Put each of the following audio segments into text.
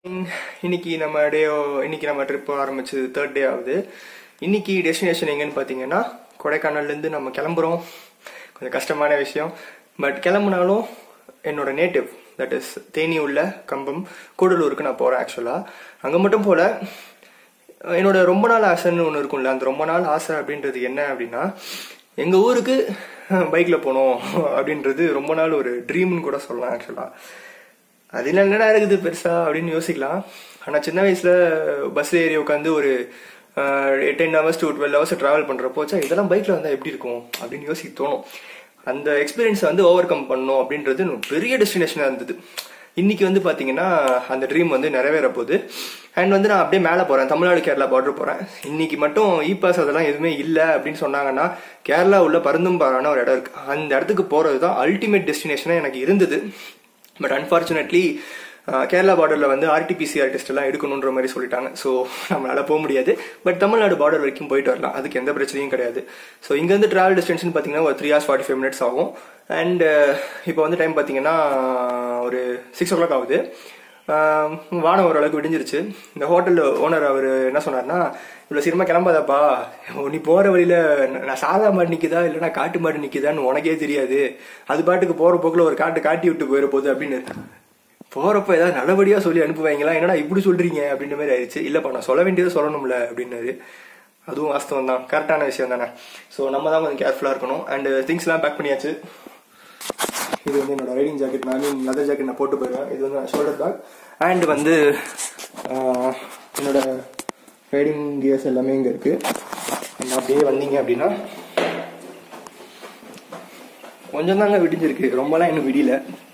இன்னைக்கு நம்ம டே இன்னைக்கு நம்ம ட்ரிப் ஆரம்பிச்சு தேர்ட் டே ஆகுது இன்னைக்கு டெஸ்டினேஷன் எங்கன்னு பார்த்தீங்கன்னா கொடைக்கானல்லேருந்து நம்ம கிளம்புறோம் கொஞ்சம் கஷ்டமான விஷயம் பட் கிளம்புனாலும் என்னோட நேட்டிவ் தட் இஸ் தேனி உள்ள கம்பம் கூடலூருக்கு நான் போகிறேன் ஆக்சுவலாக அங்கே மட்டும் போல என்னோட ரொம்ப நாள் ஆசைன்னு ஒன்று இருக்கும்ல அந்த ரொம்ப நாள் ஆசை அப்படின்றது என்ன அப்படின்னா எங்கள் ஊருக்கு பைக்கில் போகணும் அப்படின்றது ரொம்ப நாள் ஒரு ட்ரீம்னு கூட சொல்லலாம் ஆக்சுவலாக அதில் என்னடா இருக்குது பெருசா அப்படின்னு யோசிக்கலாம் ஆனால் சின்ன வயசுல பஸ் ஏறி உட்காந்து ஒரு ten hours to twelve hours travel பண்ணுறப்போ சே இதெல்லாம் பைக்கில் வந்தால் எப்படி இருக்கும் அப்படின்னு யோசிக்க தோணும் அந்த எக்ஸ்பீரியன்ஸை வந்து ஓவர் கம் பண்ணணும் அப்படின்றது எனக்கு பெரிய டெஸ்டினேஷனாக இருந்தது இன்னைக்கு வந்து பார்த்தீங்கன்னா அந்த ட்ரீம் வந்து நிறைவேற போகுது அண்ட் வந்து நான் அப்படியே மேலே போகிறேன் தமிழ்நாடு கேரளா பார்டர் போகிறேன் இன்னைக்கு மட்டும் இ பாஸ் அதெல்லாம் எதுவுமே இல்லை அப்படின்னு சொன்னாங்கன்னா கேரளா உள்ள பருந்தும்பாறான ஒரு இடம் இருக்கு அந்த இடத்துக்கு போகிறது தான் அல்டிமேட் டெஸ்டினேஷனாக எனக்கு இருந்தது பட் அன்ஃபார்ச்சுனேட்லி கேரளா பார்டரில் வந்து ஆர்டிபிசிஆர் டெஸ்ட் எல்லாம் எடுக்கணுன்ற மாதிரி சொல்லிட்டாங்க ஸோ நம்மளால போக முடியாது பட் தமிழ்நாடு பார்டர் வரைக்கும் போயிட்டு வரலாம் அதுக்கு எந்த பிரச்சனையும் கிடையாது ஸோ இங்கேருந்து ட்ராவல் டிஸ்டன்ஸ்னு பார்த்தீங்கன்னா ஒரு three hours forty five minutes ஆகும் அண்ட் இப்போ வந்து டைம் பார்த்தீங்கன்னா ஒரு சிக்ஸ் ஓ கிளாக் ஆகுது ஆஹ் வானம் ஓரளவுக்கு விடிஞ்சிருச்சு இந்த ஹோட்டல் ஓனர் அவர் என்ன சொன்னார்னா இவ்வளோ சீக்கிரமா கிளம்பாதப்பா நீ போற வழியில நான் சாதா மாடு நிக்குதா இல்லைன்னா காட்டு மாடு நிக்குதான்னு உனக்கே தெரியாது அது பாட்டுக்கு போற போக்குல ஒரு காட்டு காட்டி விட்டு போயிட போகுது அப்படின்னு போறப்ப ஏதாவது நல்லபடியா சொல்லி அனுப்புவாங்களா என்னடா இப்படி சொல்றீங்க அப்படின்ற மாதிரி ஆயிடுச்சு இல்லப்பா நான் சொல்ல வேண்டியதை சொல்லணும்ல அப்படின்னாரு அதுவும் வாஸ்தவம் தான் கரெக்டான விஷயம் தானே ஸோ நம்ம தான் கொஞ்சம் கேர்ஃபுல்லாக இருக்கணும் அண்ட் திங்ஸ்லாம் பேக் பண்ணியாச்சு இது வந்து என்னோட ரைடிங் ஜாக்கெட் நான் மீன் லெதர் ஜாக்கெட் நான் போட்டு போயிடுவேன் இது வந்து ஷோல்டர் பேக் அண்ட் வந்து ஆஹ், என்னோட ரைடிங் கியர்ஸ் எல்லாமே இங்கே இருக்கு And அப்படியே வந்தீங்க அப்படின்னா கொஞ்சம் தாங்க விடிஞ்சிருக்கு ரொம்பலாம் இன்னும் விடியல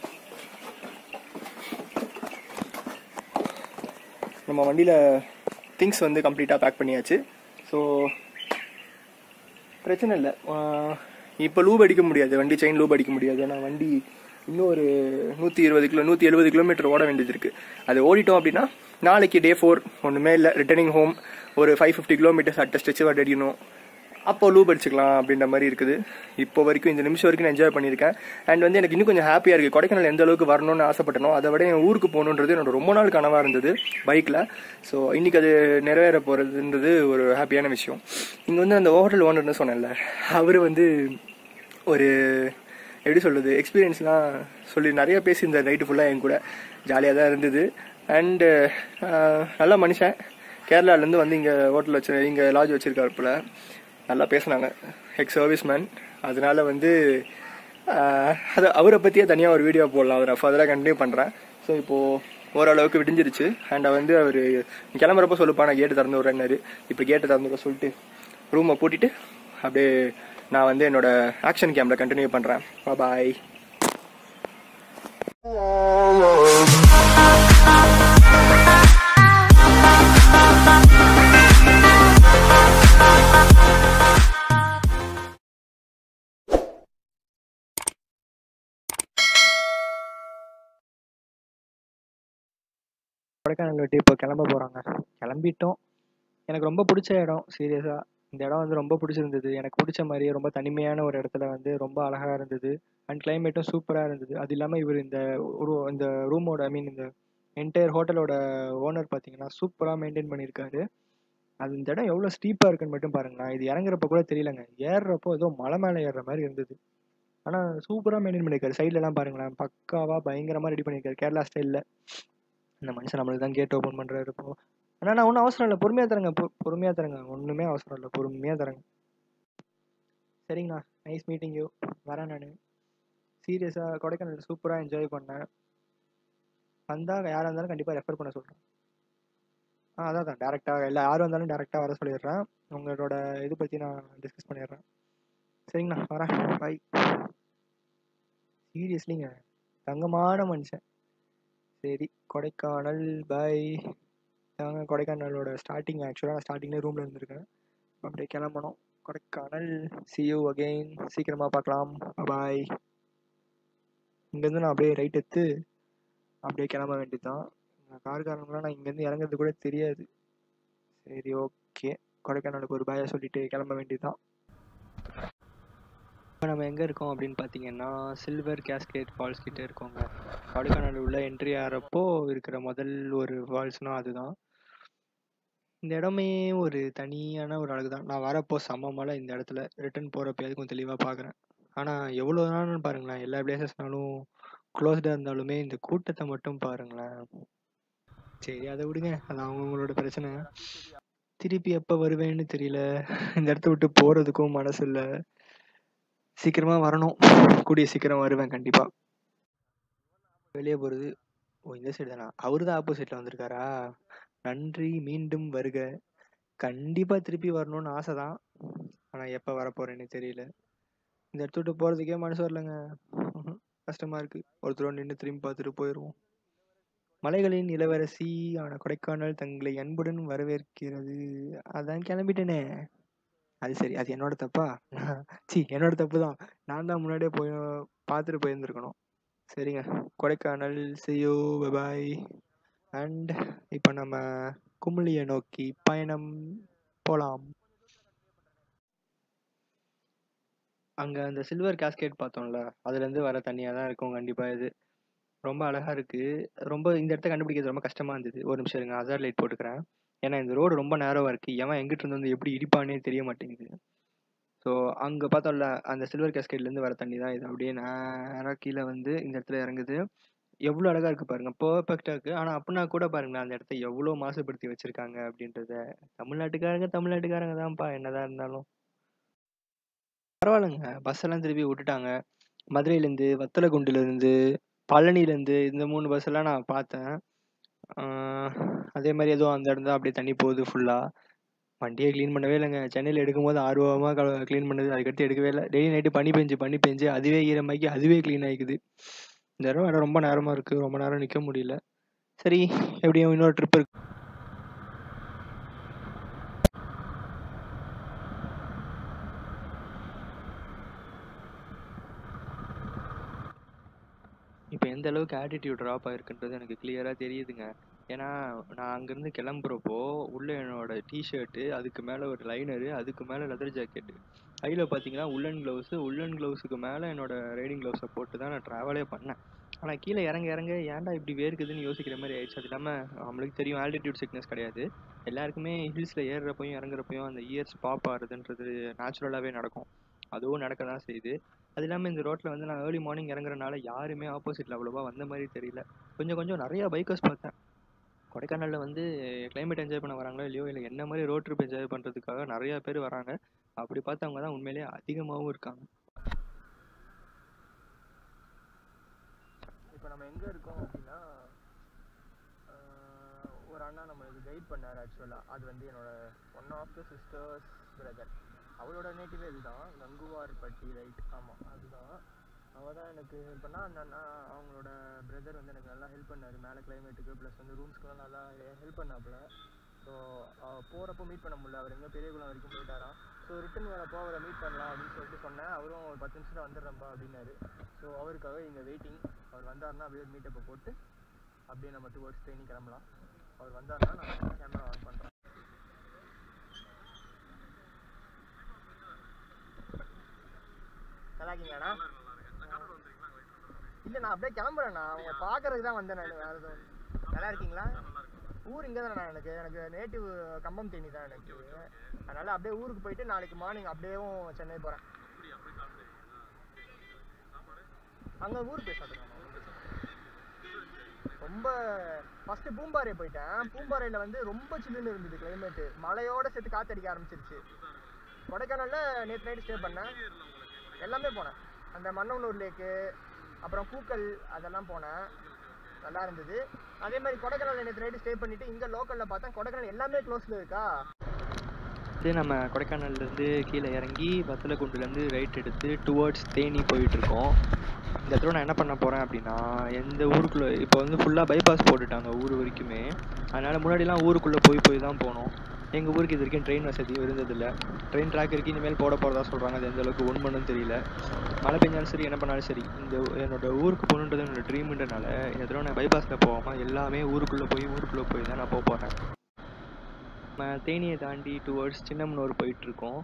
நம்ம வண்டியில் திங்ஸ் வந்து கம்ப்ளீட்டாக பேக் பண்ணியாச்சு ஸோ பிரச்சனை இல்லை இப்போ லூப் அடிக்க முடியாது வண்டி செயின் லூப் அடிக்க முடியாது ஏன்னா வண்டி இன்னும் ஒரு நூற்றி இருபது கிலோ நூற்றி எழுபது கிலோமீட்டர் ஓட வேண்டியது இருக்குது அது ஓடிட்டோம் அப்படின்னா நாளைக்கு டே ஃபோர் ஒன்றுமே இல்லை ரிட்டர்னிங் ஹோம் ஒரு five fifty kilometres at a stretch அடிக்கணும் அப்போ லூப் அடிச்சுக்கலாம் அப்படின்ற மாதிரி இருக்குது இப்போ வரைக்கும் இந்த நிமிஷம் வரைக்கும் நான் என்ஜாய் பண்ணியிருக்கேன் அண்ட் வந்து எனக்கு இன்னும் கொஞ்சம் ஹாப்பியாக இருக்குது கொடைக்கானல் எந்த அளவுக்கு வரணும்னு ஆசைப்பட்டனோ அதை விட என் ஊருக்கு போகணுன்றது என்னோட ரொம்ப நாள் கனவாக இருந்தது பைக்கில் ஸோ இன்னைக்கு அது நிறைவேற போகிறதுன்றது ஒரு ஹாப்பியான விஷயம் இங்கே வந்து அந்த ஹோட்டல் ஓனர்னு சொன்னேன்ல அவர் வந்து ஒரு எப்படி சொல்றது எக்ஸ்பீரியன்ஸ்லாம் சொல்லி நிறைய பேசியிருந்தார் நைட்டு ஃபுல்லாக என் கூட ஜாலியாக தான் இருந்தது அண்டு நல்ல மனுஷன் கேரளாலேருந்து வந்து இங்கே ஹோட்டல் வச்சு இங்கே லாட்ஜ் வச்சிருக்காரு போல நல்லா பேசுனாங்க எக்ஸ் சர்வீஸ் மேன் அதனால வந்து ஆஹ், அது அவரை பற்றியே தனியாக ஒரு வீடியோ போடலாம் அவரை ஃபர்தராக கண்டினியூ பண்ணுறேன் ஸோ இப்போது ஓரளவுக்கு விடிஞ்சிருச்சு அண்ட் வந்து அவர் கிளம்புறப்போ சொல்லுப்பா நான் கேட்டு திறந்து விட்றேன்னாரு இப்போ கேட்டு திறந்து விட சொல்லிட்டு ரூமை பூட்டிட்டு அப்படியே நான் வந்து என்னோட ஆக்ஷன் கேமில் கண்டினியூ பண்ணுறேன் பாய் கொடைக்கானல் விட்டு இப்போ கிளம்ப போகிறாங்க கிளம்பிட்டோம் எனக்கு ரொம்ப பிடிச்ச இடம் சீரியஸாக இந்த இடம் வந்து ரொம்ப பிடிச்சிருந்தது எனக்கு பிடிச்ச மாதிரியே ரொம்ப தனிமையான ஒரு இடத்துல வந்து ரொம்ப அழகாக இருந்தது அண்ட் கிளைமேட்டும் சூப்பராக இருந்தது அது இல்லாமல் இவர் இந்த ஒரு இந்த ரூமோட ஐ மீன் இந்த என்டையர் ஹோட்டலோட ஓனர் பார்த்தீங்கன்னா சூப்பராக மெயின்டைன் பண்ணியிருக்காரு அது இந்த இடம் எவ்வளோ ஸ்டீப்பாக இருக்குன்னு மட்டும் பாருங்களேன் இது இறங்குறப்ப கூட தெரியலங்க ஏறுறப்போ ஏதோ மலை மேலே ஏறுற மாதிரி இருந்தது ஆனால் சூப்பராக மெயின்டைன் பண்ணியிருக்காரு சைட்லலாம் பாருங்களேன் பக்காவாக பயங்கரமாக ரெடி பண்ணியிருக்காரு கேரளா ஸ்டைலில் இந்த மனுஷன் நம்மளுக்கு தான் கேட் ஓப்பன் பண்ணுறாரு இப்போ ஆனால் நான் ஒன்றும் அவசரம் இல்லை பொறுமையாக தரேங்க பொ பொறுமையாக தரேங்க ஒன்றுமே அவசரம் இல்லை பொறுமையாக தரேங்க சரிங்கண்ணா நைஸ் மீட்டிங் யூ வரேன் நான் சீரியஸாக கொடைக்கானல் சூப்பராக என்ஜாய் பண்ணேன் வந்தால் யாராக இருந்தாலும் கண்டிப்பாக ரெஃபர் பண்ண சொல்கிறேன் ஆ அதான் தான் டேரெக்டாக இல்லை யார் வந்தாலும் டேரெக்டாக வர சொல்லிடுறேன் உங்களோட இது பற்றி நான் டிஸ்கஸ் பண்ணிடுறேன் சரிங்கண்ணா வரேன் பாய் சீரியஸ்லிங்க தங்கமான மனுஷன் சரி கொடைக்கானல் பை நாங்க கொடைக்கானலோட ஸ்டார்டிங் ஆக்சுவலாக நான் ஸ்டார்டிங்லேயே ரூமில் இருந்திருக்கேன் அப்படியே கிளம்பணும் கொடைக்கானல் see you again சீக்கிரமாக பார்க்கலாம் பாய் இங்கேருந்து நான் அப்படியே ரைட் எடுத்து அப்படியே கிளம்ப வேண்டியது தான் கார்காரங்களாம் நான் இங்கேருந்து இறங்குறது கூட தெரியாது சரி ஓகே கொடைக்கானலுக்கு ஒரு பாயை சொல்லிட்டு கிளம்ப வேண்டியது தான் இப்போ நம்ம எங்கே இருக்கோம் அப்படின்னு பார்த்தீங்கன்னா சில்வர் கேஸ்கேட் ஃபால்ஸ் கிட்ட இருக்கோங்க கொடைக்கானல் உள்ள என்ட்ரி ஆகிறப்போ இருக்கிற முதல் ஒரு ஃபால்ஸ்னால் அதுதான் இந்த இடமே ஒரு தனியான ஒரு அழகு தான் நான் வரப்போ செம்ம மழை இந்த இடத்துல ரிட்டர்ன் போகிறப்ப கொஞ்சம் தெளிவாக பார்க்குறேன் ஆனால் எவ்வளோ நாள்னு பாருங்களேன் எல்லா பிளேசஸ்னாலும் க்ளோஸ்டாக இருந்தாலுமே இந்த கூட்டத்தை மட்டும் பாருங்களேன் சரி அதை விடுங்க அது அவங்கவுங்களோட பிரச்சனை திருப்பி எப்போ வருவேன்னு தெரியல இந்த இடத்த விட்டு போகிறதுக்கும் மனசு இல்லை சீக்கிரமா வரணும் கூடிய சீக்கிரம் வருவேன் கண்டிப்பா வெளியே போகிறது ஓ இந்த சைடு தானா அவரு தான் ஆப்போசிட்ல வந்திருக்காரா நன்றி மீண்டும் வருக கண்டிப்பா திருப்பி வரணும்னு ஆசை தான் ஆனா எப்ப வரப்போறேன்னு தெரியல இந்த இடத்த விட்டு போறதுக்கே மனசு வரலங்க கஷ்டமா இருக்கு ஒருத்தர் நின்று திரும்பி பார்த்துட்டு போயிடுவோம் மலைகளின் இளவரசி ஆன கொடைக்கானல் தங்களை அன்புடன் வரவேற்கிறது அதான் கிளம்பிட்டேனே அது சரி அது என்னோட தப்பா சி என்னோட தப்பு தான் நான் தான் முன்னாடியே போய் பார்த்துட்டு போயிருந்துருக்கணும் சரிங்க கொடைக்கானல் செய்யோ பபாய் அண்ட் இப்போ நம்ம குமுளியை நோக்கி பயணம் போகலாம் அங்கே அந்த சில்வர் கேஸ்கேட் பார்த்தோம்ல அதுலேருந்து வர தண்ணியாக தான் இருக்கும் கண்டிப்பாக இது ரொம்ப அழகாக இருக்குது ரொம்ப இந்த இடத்த கண்டுபிடிக்கிறது ரொம்ப கஷ்டமாக இருந்தது ஒரு நிமிஷம் இருங்க அசார் லைட் போட்டுக்கிறேன் ஏன்னா இந்த ரோடு ரொம்ப நேரவாக இருக்குது எவன் எங்கிட்ட இருந்து வந்து எப்படி இடிப்பானே தெரிய மாட்டேங்குது ஸோ அங்கே பார்த்தோம்ல அந்த சில்வர் கேஸ்கேட்லேருந்து வர தண்ணி தான் இது அப்படியே நேராக கீழே வந்து இந்த இடத்துல இறங்குது எவ்வளோ அழகாக இருக்குது பாருங்கள் பர்ஃபெக்டாக இருக்குது ஆனால் அப்படின்னா கூட பாருங்களேன் அந்த இடத்த எவ்வளோ மாசுபடுத்தி வச்சுருக்காங்க அப்படின்றத தமிழ்நாட்டுக்காரங்க தமிழ்நாட்டுக்காரங்க தான்ப்பா என்னதான் இருந்தாலும் பரவாயில்லைங்க பஸ் எல்லாம் திருப்பி விட்டுட்டாங்க மதுரையிலேருந்து வத்தலகுண்டுலேருந்து பழனிலேருந்து இந்த மூணு பஸ் எல்லாம் நான் பார்த்தேன் அதே மாதிரி ஏதோ அந்த இடம் தான் அப்படியே தண்ணி போகுது ஃபுல்லாக வண்டியை க்ளீன் பண்ணவே இல்லைங்க சென்னையில் எடுக்கும்போது ஆர்வமாக க்ளீன் பண்ணது அதுக்கடுத்து எடுக்கவே இல்லை டெய்லி நைட்டு பனி பெஞ்சு பனி பெஞ்சு அதுவே ஈரமாக்கி அதுவே க்ளீன் ஆகிக்குது இந்த இடம் இடம் ரொம்ப நேரமாக இருக்குது ரொம்ப நேரம் நிற்க முடியல சரி எப்படியும் இன்னொரு ட்ரிப் இருக்கு இப்போ எந்த அளவுக்கு ஆட்டிடியூட் ட்ராப் ஆயிருக்குன்றது எனக்கு கிளியராக தெரியுதுங்க ஏன்னா நான் அங்கேருந்து கிளம்புறப்போ உள்ள என்னோட டிஷர்ட்டு அதுக்கு மேலே ஒரு லைனரு அதுக்கு மேலே லெதர் ஜாக்கெட்டு கையில் பார்த்தீங்கன்னா உள்ளன் க்ளவுஸு உள்ளன் க்ளவுஸுக்கு மேலே என்னோட ரைடிங் க்ளவுஸை போட்டு தான் நான் ட்ராவலே பண்ணேன் ஆனால் கீழே இறங்க இறங்க ஏன்டா இப்படி வேர்க்குதுன்னு யோசிக்கிற மாதிரி ஆயிடுச்சு அது இல்லாமல் நம்மளுக்கு தெரியும் ஆல்டிடியூட் சிக்னஸ் கிடையாது எல்லாருக்குமே ஹில்ஸில் ஏறுறப்பையும் இறங்குறப்பையும் அந்த இயர்ஸ் பாப் ஆகுதுன்றது நேச்சுரலாகவே நடக்கும் அதுவும் நடக்க தான் செய்யுது அது இல்லாமல் இந்த ரோட்டில் வந்து நான் ஏர்லி மார்னிங் இறங்குறனால யாருமே ஆப்போசிட்டில் அவ்வளோவா வந்த மாதிரி தெரியல கொஞ்சம் கொஞ்சம் நிறையா பைக்கர்ஸ் பார்த்தேன் கொடைக்கானலில் வந்து கிளைமேட் என்ஜாய் பண்ண வராங்களோ இல்லையோ இல்லை என்ன மாதிரி ரோட் ட்ரிப் என்ஜாய் பண்ணுறதுக்காக நிறையா பேர் வராங்க அப்படி பார்த்தவங்க தான் உண்மையிலேயே அதிகமாகவும் இருக்காங்க இப்போ நம்ம எங்கே இருக்கோம் அப்படின்னா ஒரு அண்ணா நம்மளுக்கு கைட் பண்ணார் ஆக்சுவலாக அது வந்து என்னோட one of the sisters brother அவளோட நேட்டிவே இதுதான் கங்குவார்பட்டி ரைட் ஆமாம் அதுதான் அவள் தான் எனக்கு ஹெல்ப் பண்ணா அந்த அண்ணா அவங்களோட பிரதர் வந்து எனக்கு நல்லா ஹெல்ப் பண்ணார் மேலே கிளைமேட்டுக்கு ப்ளஸ் வந்து ரூம்ஸ்க்குலாம் நல்லா ஹெல்ப் பண்ணாப்புல ஸோ போகிறப்போ மீட் பண்ண முடியல அவர் எங்கே பெரியகுளம் வரைக்கும் போயிட்டாராம் ஸோ ரிட்டன் வரப்போ அவரை மீட் பண்ணலாம் அப்படின்னு சொல்லிட்டு சொன்னேன் அவரும் ஒரு பத்து நிமிஷத்தில் வந்துடுறேன்ப்பா அப்படின்னாரு ஸோ அவருக்காக இங்கே வெயிட்டிங் அவர் வந்தாருன்னா அப்படியே ஒரு மீட்டப்பை போட்டு அப்படியே நம்ம டுவர்ட்ஸ் ட்ரெயினிங் கிளம்பலாம் அவர் வந்தாருன்னா நான் கேமரா ஆன் பண்ணுறேன் நல்லா இருக்கீங்களாண்ணா இல்லை நான் அப்படியே கிளம்புறேண்ணா அவங்க பார்க்கறதுக்கு தான் வந்தேன் நான் வேறு எதுவும் நல்லா இருக்கீங்களா ஊர் இங்கே தானே எனக்கு எனக்கு நேட்டிவ் கம்பம் தேனி தான் எனக்கு அதனால் அப்படியே ஊருக்கு போயிட்டு நாளைக்கு மார்னிங் அப்படியேவும் சென்னை போகிறேன் அங்கே ஊர் போய் சாப்பிடுங்க ரொம்ப ஃபஸ்ட்டு பூம்பாறை போயிட்டேன் பூம்பாறையில் வந்து ரொம்ப சில்லுன்னு இருந்தது கிளைமேட்டு மழையோட சேர்த்து காற்றடிக்க ஆரம்பிச்சிருச்சு கொடைக்கானலில் நேற்று நைட்டு ஸ்டே பண்ணேன் எல்லாமே போனேன் அந்த மன்னவனூர் லேக்கு அப்புறம் பூக்கள் அதெல்லாம் போனேன் நல்லா இருந்தது அதே மாதிரி கொடைக்கானல் நேற்று நைட்டு ஸ்டே பண்ணிட்டு இங்கே லோக்கலில் பார்த்தா கொடைக்கானல் எல்லாமே க்ளோஸில் இருக்கா இது நம்ம கொடைக்கானல்லேருந்து கீழே இறங்கி வத்தலக்குண்டுலேருந்து ரைட் எடுத்து டுவர்ட்ஸ் தேனி போயிட்டுருக்கோம் இந்த இடத்துல நான் என்ன பண்ண போகிறேன் அப்படின்னா எந்த ஊருக்குள்ளே இப்போ வந்து ஃபுல்லாக பைபாஸ் போட்டுட்டாங்க ஊர் வரைக்குமே அதனால் முன்னாடிலாம் ஊருக்குள்ளே போய் போய் தான் போனோம் எங்கள் ஊருக்கு இது வரைக்கும் ட்ரெயின் வசதி இருந்ததில்ல ட்ரெயின் ட்ராக் இருக்கு இனிமேல் போட போகிறதா சொல்கிறாங்க அது எந்த அளவுக்கு உண்மைன்னு தெரியல மழை பெஞ்சாலும் சரி என்ன பண்ணாலும் சரி இந்த என்னோட ஊருக்கு போகணுன்றது என்னோட ட்ரீம்ன்றனால இந்த தடவை நான் பைபாஸில் போகாமல் எல்லாமே ஊருக்குள்ளே போய் ஊருக்குள்ளே போய் தான் நான் போக போகிறேன் நம்ம தேனியை தாண்டி டுவர்ட்ஸ் சின்னமனூர் போயிட்டுருக்கோம்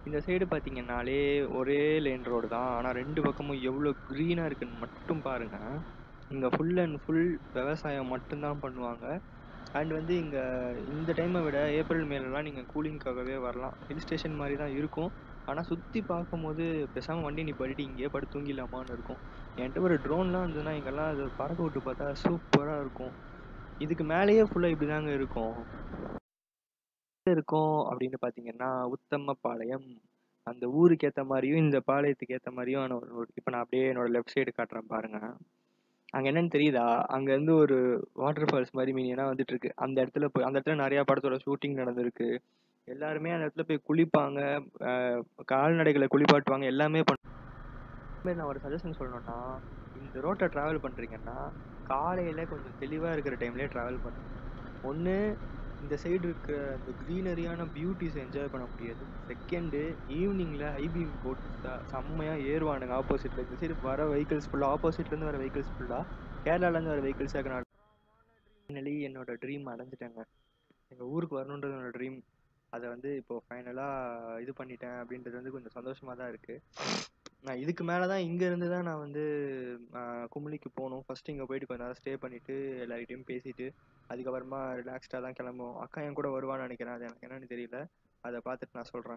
இந்த சைடு பார்த்தீங்கன்னாலே ஒரே லேன் ரோடு தான் ஆனால் ரெண்டு பக்கமும் எவ்வளோ க்ரீனாக இருக்குன்னு மட்டும் பாருங்கள் இங்கே ஃபுல் அண்ட் ஃபுல் விவசாயம் மட்டும்தான் பண்ணுவாங்க அண்ட் வந்து இங்கே இந்த டைமை விட ஏப்ரல் மேலலாம் நீங்கள் கூலிங்காகவே வரலாம் ஹில் ஸ்டேஷன் மாதிரி தான் இருக்கும் ஆனால் சுற்றி பார்க்கும்போது பேசாமல் வண்டி நீ படிட்டு இங்கேயே படுத்து தூங்கிடலாமான்னு இருக்கும் என்கிட்ட ஒரு ட்ரோன்லாம் இருந்ததுன்னா இங்கெல்லாம் அது பறக்க விட்டு பார்த்தா சூப்பராக இருக்கும் இதுக்கு மேலேயே ஃபுல்லாக இப்படி தாங்க இருக்கும் இருக்கும் அப்படின்னு பார்த்தீங்கன்னா உத்தமபாளையம் அந்த ஊருக்கு ஏற்ற மாதிரியும் இந்த பாளையத்துக்கு ஏற்ற மாதிரியும் ஒரு இப்போ நான் அப்படியே என்னோட லெஃப்ட் சைடு காட்டுறேன் பாருங்க அங்கே என்னன்னு தெரியுதா அங்கேருந்து ஒரு வாட்டர் ஃபால்ஸ் மாதிரி மீனியனாக வந்துட்டு இருக்கு அந்த இடத்துல போய் அந்த இடத்துல நிறையா படத்தோட ஷூட்டிங் நடந்திருக்கு எல்லாருமே அந்த இடத்துல போய் குளிப்பாங்க கால்நடைகளை குளிப்பாட்டுவாங்க எல்லாமே பண்ண நான் ஒரு சஜஷன் சொல்லணும்னா இந்த ரோட்டை ட்ராவல் பண்ணுறீங்கன்னா காலையில் கொஞ்சம் தெளிவாக இருக்கிற டைம்லேயே ட்ராவல் பண்ணுங்க ஒன்று இந்த சைடு இருக்கிற அந்த க்ரீனரியான பியூட்டிஸ் என்ஜாய் பண்ண முடியாது செகண்டு ஈவினிங்கில் ஐபிஎம் போட்டு செம்மையாக ஏறுவானுங்க ஆப்போசிட்டில் இந்த சைடு வர வெஹிக்கிள்ஸ் ஃபுல்லாக ஆப்போசிட்லேருந்து வர வெஹிக்கிள்ஸ் ஃபுல்லாக கேரளாலேருந்து வர வெஹிக்கிள்ஸ் நான் ஃபைனலி என்னோட ட்ரீம் அடைஞ்சிட்டேங்க எங்கள் ஊருக்கு வரணுன்றது என்னோட ட்ரீம் அதை வந்து இப்போது ஃபைனலாக இது பண்ணிட்டேன் அப்படின்றது வந்து கொஞ்சம் சந்தோஷமாக தான் இருக்குது நான் இதுக்கு மேலே தான் இங்கேருந்து தான் நான் வந்து குமுளிக்கு போகணும் ஃபஸ்ட்டு இங்கே போயிட்டு கொஞ்ச நேரம் ஸ்டே பண்ணிவிட்டு எல்லார்கிட்டையும் பேசிட்டு அதுக்கப்புறமா ரிலாக்ஸ்டாக தான் கிளம்புவோம் அக்கா என் கூட வருவான்னு நினைக்கிறேன் அது எனக்கு என்னன்னு தெரியல அதை பார்த்துட்டு நான் சொல்கிறேன்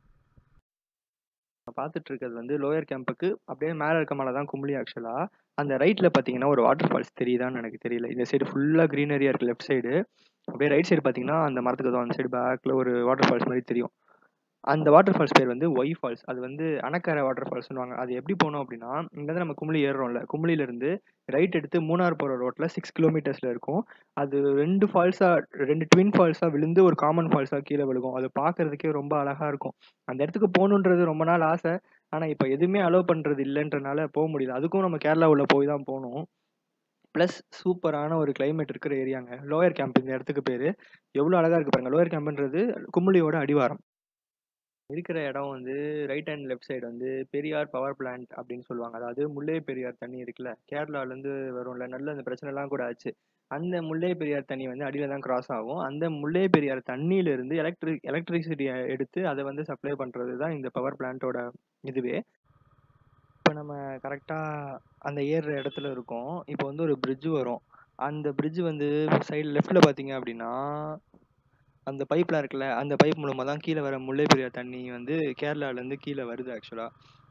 நான் பார்த்துட்டு இருக்கிறது வந்து லோயர் கேம்புக்கு அப்படியே மேலே இருக்க மேலே தான் கும்பலி ஆக்சுவலாக அந்த ரைட்டில் பார்த்தீங்கன்னா ஒரு வாட்டர் ஃபால்ஸ் தெரியுதான்னு எனக்கு தெரியல இந்த சைடு ஃபுல்லாக க்ரீனரியாக இருக்குது லெஃப்ட் சைடு அப்படியே ரைட் சைடு பார்த்தீங்கன்னா அந்த மரத்துக்கு தான் அந்த சைடு பேக்கில் ஒரு வாட்டர் ஃபால்ஸ் மாதிரி தெரியும் அந்த வாட்டர் ஃபால்ஸ் பேர் வந்து ஒய் ஃபால்ஸ் அது வந்து அணக்கரை வாட்டர் ஃபால்ஸ்னுவாங்க அது எப்படி போனோம் அப்படின்னா இங்கேருந்து நம்ம கும்பலி ஏறுறோம்ல கும்பலியிலேருந்து ரைட் எடுத்து மூணார் போகிற ரோட்டில் சிக்ஸ் கிலோமீட்டர்ஸில் இருக்கும் அது ரெண்டு ஃபால்ஸாக ரெண்டு ட்வின் ஃபால்ஸாக விழுந்து ஒரு காமன் ஃபால்ஸாக கீழே விழுகும் அது பார்க்குறதுக்கே ரொம்ப அழகாக இருக்கும் அந்த இடத்துக்கு போகணுன்றது ரொம்ப நாள் ஆசை ஆனால் இப்போ எதுவுமே அலோவ் பண்ணுறது இல்லைன்றனால போக முடியல அதுக்கும் நம்ம கேரளாவில் போய் தான் போகணும் ப்ளஸ் சூப்பரான ஒரு கிளைமேட் இருக்கிற ஏரியாங்க லோயர் கேம்ப் இந்த இடத்துக்கு பேர் எவ்வளோ அழகாக இருக்குது பாருங்கள் லோயர் கேம்ப்ன்றது கும்பலியோட அடிவாரம் இருக்கிற இடம் வந்து ரைட் அண்ட் லெஃப்ட் சைடு வந்து பெரியார் பவர் பிளான்ட் அப்படின்னு சொல்லுவாங்க அதாவது முல்லை பெரியார் தண்ணி இருக்குல்ல கேரளாலேருந்து வரும்ல நல்ல அந்த பிரச்சனைலாம் கூட ஆச்சு அந்த முல்லை பெரியார் தண்ணி வந்து அடியில் தான் கிராஸ் ஆகும் அந்த முல்லை பெரியார் தண்ணியிலிருந்து எலக்ட்ரிக் எலக்ட்ரிசிட்டியை எடுத்து அதை வந்து சப்ளை பண்ணுறது தான் இந்த பவர் பிளான்ட்டோட இதுவே இப்போ நம்ம கரெக்டாக அந்த ஏறுற இடத்துல இருக்கோம் இப்போ வந்து ஒரு பிரிட்ஜ் வரும் அந்த பிரிட்ஜ் வந்து சைடு லெஃப்டில் பார்த்தீங்க அப்படின்னா அந்த பைப்லாம் இருக்குல்ல அந்த பைப் மூலமாக தான் கீழே வர முல்லை பெரியார் தண்ணி வந்து கேரளாலேருந்து கீழே வருது ஆக்சுவலாக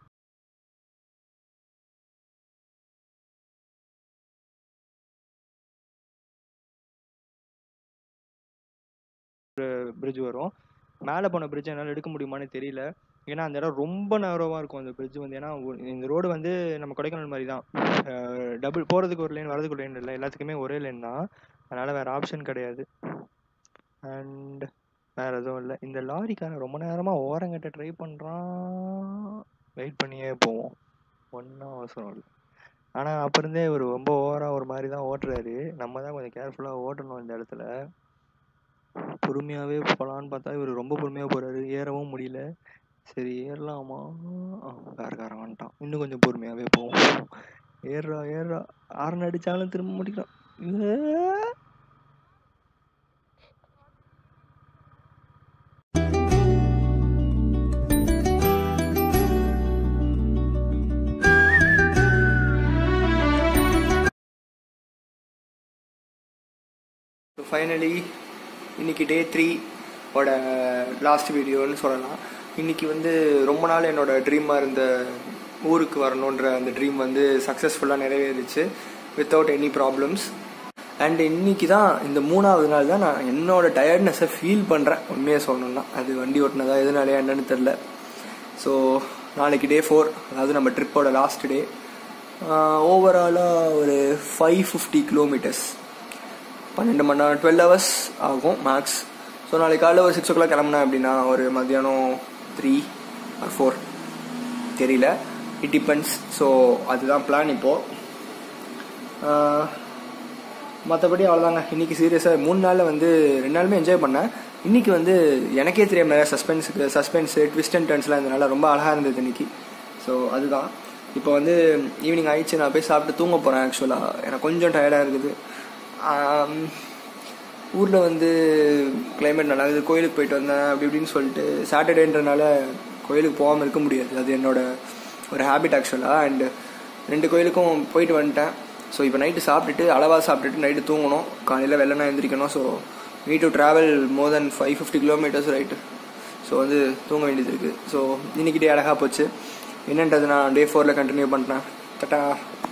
பிரிட்ஜ் வரும் மேலே போன பிரிட்ஜ் என்னால் எடுக்க முடியுமான்னு தெரியல ஏன்னா அந்த இடம் ரொம்ப நேரமாக இருக்கும் அந்த பிரிட்ஜ் வந்து ஏன்னா இந்த ரோடு வந்து நம்ம கொடைக்கானல் மாதிரி தான் டபுள் போகிறதுக்கு ஒரு லைன் வரதுக்கு ஒரு லைன் இல்லை எல்லாத்துக்குமே ஒரே லைன் தான் அதனால் வேறு ஆப்ஷன் கிடையாது அண்ட் வேறு எதுவும் இல்லை இந்த லாரிக்காரன் ரொம்ப நேரமாக ஓரங்கட்ட ட்ரை பண்ணுறான் வெயிட் பண்ணியே போவோம் ஒன்றும் அவசரம் இல்லை ஆனால் அப்போ இருந்தே ஒரு ரொம்ப ஓவராக ஒரு மாதிரி தான் ஓட்டுறாரு நம்ம தான் கொஞ்சம் கேர்ஃபுல்லாக ஓட்டணும் இந்த இடத்துல பொறுமையாகவே போகலான்னு பார்த்தா இவர் ரொம்ப பொறுமையாக போகிறாரு ஏறவும் முடியல சரி ஏறலாமா வேறு காரன் வந்துட்டான் இன்னும் கொஞ்சம் பொறுமையாகவே போவோம் ஏறுறா ஏறுறா ஆரன் அடித்தாலும் திரும்ப முடிக்கலாம் ஃபைனலி இன்னைக்கு டே த்ரீ ஓட லாஸ்ட் வீடியோன்னு சொல்லலாம் இன்னைக்கு வந்து ரொம்ப நாள் என்னோட ட்ரீமாக இருந்த ஊருக்கு வரணுன்ற அந்த ட்ரீம் வந்து சக்ஸஸ்ஃபுல்லாக நிறைவேறிச்சு வித்தவுட் எனி ப்ராப்ளம்ஸ் அண்ட் இன்னைக்கு தான் இந்த மூணாவது நாள் தான் நான் என்னோட டயர்ட்னஸை ஃபீல் பண்ணுறேன் உண்மையாக சொல்லணும்னா அது வண்டி ஓட்டினதா எதுனாலே என்னன்னு தெரில ஸோ நாளைக்கு டே ஃபோர் அதாவது நம்ம ட்ரிப்போட லாஸ்ட் டே ஓவராலாக ஒரு ஃபைவ் ஃபிஃப்டி கிலோமீட்டர்ஸ் பன்னெண்டு மணி நேரம் டுவெல் ஹவர்ஸ் ஆகும் மேக்ஸ் ஸோ நாளைக்கு காலையில் ஒரு சிக்ஸ் ஓ கிளாக் கிளம்புனேன் அப்படின்னா ஒரு மத்தியானம் த்ரீ ஆர் ஃபோர் தெரியல இட் டிபெண்ட்ஸ் ஸோ அதுதான் பிளான் இப்போது மற்றபடி அவ்வளோதாங்க இன்றைக்கி சீரியஸாக மூணு நாளில் வந்து ரெண்டு நாளுமே என்ஜாய் பண்ணேன் இன்றைக்கி வந்து எனக்கே தெரியாம நிறைய சஸ்பென்ஸுக்கு சஸ்பென்ஸு ட்விஸ்ட் அண்ட் டர்ன்ஸ்லாம் இருந்தனால ரொம்ப அழகாக இருந்தது இன்றைக்கி ஸோ அதுதான் இப்போ வந்து ஈவினிங் ஆயிடுச்சு நான் போய் சாப்பிட்டு தூங்க போகிறேன் ஆக்சுவலாக எனக்கு கொஞ்சம் டயர்டாக இருக்குது ஊரில் வந்து கிளைமேட் நல்லா இருக்குது கோயிலுக்கு போயிட்டு வந்தேன் அப்படி இப்படின்னு சொல்லிட்டு சாட்டர்டேன்றனால கோயிலுக்கு போகாமல் இருக்க முடியாது அது என்னோட ஒரு ஹேபிட் ஆக்சுவலாக அண்ட் ரெண்டு கோயிலுக்கும் போயிட்டு வந்துட்டேன் ஸோ இப்போ நைட்டு சாப்பிட்டுட்டு அளவாக சாப்பிட்டுட்டு நைட்டு தூங்கணும் காலையில் வெள்ளனா எந்திரிக்கணும் so need to travel more than five fifty kilometres right so வந்து தூங்க வேண்டியது இருக்குது ஸோ இன்னைக்கு டே அழகாக போச்சு என்னன்றது நான் டே ஃபோரில் கண்டினியூ பண்ணுறேன் தட்டா